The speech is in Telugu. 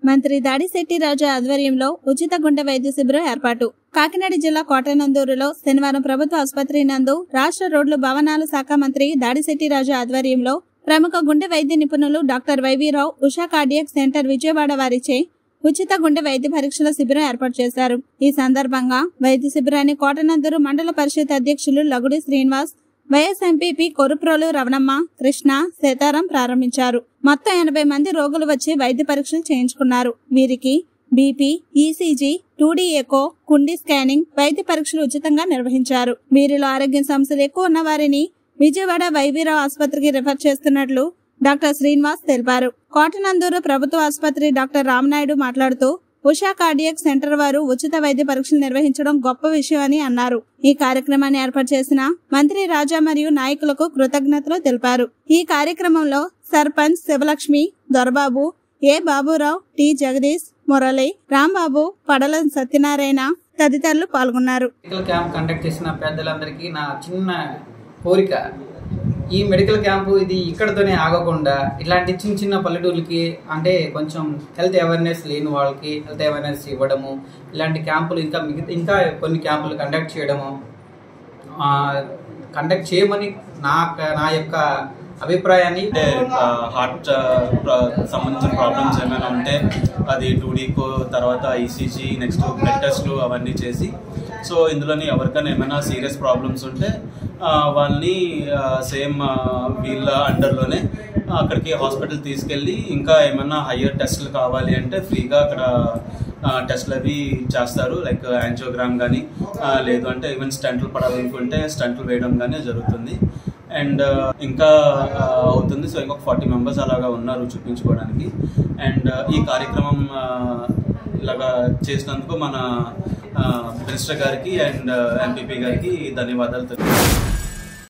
మంత్రి దాడిశెట్టి రాజా ఆధ్వర్యంలో ఉచిత గుండె వైద్య శిబిరం ఏర్పాటు కాకినాడ జిల్లా కోటనందూరులో శనివారం ప్రభుత్వ ఆసుపత్రి నందు రాష్ట్ర రోడ్లు భవనాల శాఖ మంత్రి దాడిశెట్టి రాజా ఆధ్వర్యంలో ప్రముఖ గుండె వైద్య నిపుణులు doctor Y V Rao Usha cardiac centre Vijayawada వారిచే ఉచిత గుండె వైద్య పరీక్షల శిబిరం ఏర్పాటు చేశారు ఈ సందర్భంగా వైద్య శిబిరాన్ని కోటనందూరు మండల పరిషత్ అధ్యక్షులు లగుడి శ్రీనివాస్ వైఎస్ ఎంపీపీ కొరుప్రోలు రవణమ్మ కృష్ణ సీతారాం ప్రారంభించారు మొత్తం ఎనభై మంది రోగులు వచ్చి వైద్య పరీక్షలు చేయించుకున్నారు వీరికి బీపీ ఈసీజీ టూడీ ఎకో కుండి స్కానింగ్ వైద్య పరీక్షలు ఉచితంగా నిర్వహించారు వీరిలో ఆరోగ్య సమస్యలు ఎక్కువ ఉన్న వారిని విజయవాడ వైవీరావు ఆసుపత్రికి రిఫర్ చేస్తున్నట్లు డాక్టర్ శ్రీనివాస్ తెలిపారు కోటనందూరు ప్రభుత్వ ఆసుపత్రి డాక్టర్ రామనాయుడు మాట్లాడుతూ ఉషా కార్డియక్ సెంటర్ వారు ఉచిత వైద్య పరీక్షలు నిర్వహించడం గొప్ప విషయం అని అన్నారు ఈ కార్యక్రమాన్ని ఏర్పాటు చేసిన మంత్రి రాజా మరియు నాయకులకు కృతజ్ఞతలు తెలిపారు ఈ కార్యక్రమంలో సర్పంచ్ శివలక్ష్మి దొరబాబు ఏ బాబురావు టి జగదీష్ మురళి రాంబాబు పడల సత్యనారాయణ తదితరులు పాల్గొన్నారు మెడికల్ క్యాంప్ కండక్ట్ చేసిన పెద్దలందరికీ నా చిన్న కోరిక ఈ మెడికల్ క్యాంపు ఇది ఇక్కడతోనే ఆగకుండా ఇట్లాంటి చిన్న చిన్న పల్లెటూర్లకి అంటే కొంచెం హెల్త్ అవేర్నెస్ లేని వాళ్ళకి హెల్త్ అవేర్నెస్ ఇవ్వడము ఇలాంటి క్యాంపులు ఇంకా మిగతా ఇంకా కొన్ని క్యాంపులు కండక్ట్ చేయడము కండక్ట్ చేయమని నా నా యొక్క అభిప్రాయాన్ని అంటే హార్ట్ సంబంధించిన ప్రాబ్లమ్స్ ఏమైనా ఉంటే అది టూడీకో తర్వాత ఈసీజీ నెక్స్ట్ బ్లడ్ టెస్ట్లు అవన్నీ చేసి సో ఇందులోని ఎవరికైనా ఏమైనా సీరియస్ ప్రాబ్లమ్స్ ఉంటే ఆ, వాళ్ళని సేమ్ వీళ్ళ అండర్లోనే అక్కడికి హాస్పిటల్ తీసుకెళ్ళి ఇంకా ఏమైనా హయ్యర్ టెస్ట్లు కావాలి అంటే ఫ్రీగా అక్కడ టెస్ట్లు అవి చేస్తారు లైక్ యాంజియోగ్రామ్ కానీ లేదు అంటే ఈవెన్ స్టంట్లు పడాలనుకుంటే స్టంట్లు వేయడం కానీ జరుగుతుంది అండ్ ఇంకా ఆ, అవుతుంది సో ఇంకొక ఫార్టీ మెంబర్స్ అలాగా ఉన్నారు చూపించుకోవడానికి అండ్ ఈ కార్యక్రమం ఆ, ఇలాగా చేసినందుకు మన మినిస్టర్ గారికి అండ్ ఎంపీపీ గారికి ధన్యవాదాలు తెలుపు